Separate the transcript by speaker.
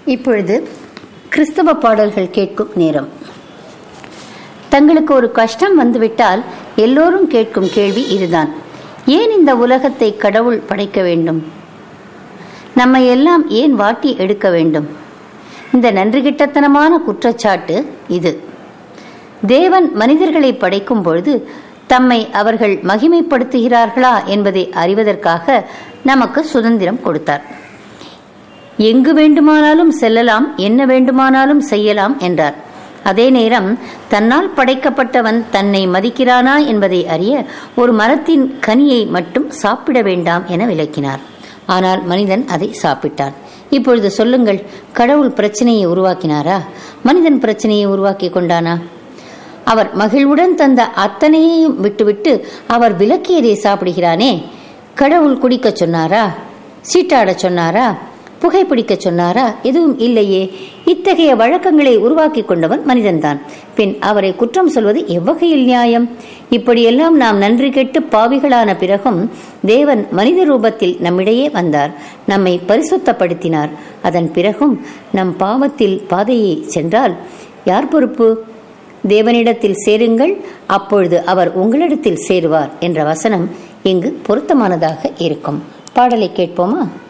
Speaker 1: இப்பொழுது கிறிஸ்தவ பாடல்கள் கேட்கும் நேரம் தங்களுக்கு ஒரு கஷ்டம் வந்துவிட்டால் எல்லோரும் கேட்கும் கேள்வி இதுதான் ஏன் இந்த உலகத்தை கடவுள் படைக்க வேண்டும் நம்மை எல்லாம் ஏன் வாட்டி எடுக்க வேண்டும் இந்த நன்றிகிட்டத்தனமான குற்றச்சாட்டு இது தேவன் மனிதர்களை படைக்கும் பொழுது தம்மை அவர்கள் மகிமைப்படுத்துகிறார்களா என்பதை அறிவதற்காக நமக்கு சுதந்திரம் கொடுத்தார் எங்கு வேண்டுமானாலும் செல்லலாம் என்ன வேண்டுமானாலும் செய்யலாம் என்றார் அதே நேரம் தன்னால் படைக்கப்பட்டவன் தன்னை மதிக்கிறானா என்பதை அறிய ஒரு மரத்தின் கனியை மட்டும் சாப்பிட வேண்டாம் என விளக்கினார் ஆனால் மனிதன் அதை சாப்பிட்டான் இப்பொழுது சொல்லுங்கள் கடவுள் பிரச்சனையை உருவாக்கினாரா மனிதன் பிரச்சனையை உருவாக்கி கொண்டானா அவர் மகிழ்வுடன் தந்த அத்தனையையும் விட்டுவிட்டு அவர் விலக்கியதை சாப்பிடுகிறானே கடவுள் குடிக்க சொன்னாரா சீட்டாட சொன்னாரா புகைப்பிடிக்க சொன்னாரா எதுவும் இல்லையே இத்தகைய வழக்கங்களை உருவாக்கி கொண்டவன் மனிதன்தான் பின் அவரை குற்றம் சொல்வது எவ்வகையில் நியாயம் இப்படியெல்லாம் நாம் நன்றி கெட்டு பாவிகளான பிறகும் தேவன் மனித ரூபத்தில் நம்மிடையே வந்தார் நம்மை பரிசுத்தப்படுத்தினார் அதன் பிறகும் நம் பாவத்தில் பாதையை சென்றால் யார் பொறுப்பு தேவனிடத்தில் சேருங்கள் அப்பொழுது அவர் உங்களிடத்தில் சேருவார் என்ற வசனம் இங்கு பொருத்தமானதாக இருக்கும் பாடலை கேட்போமா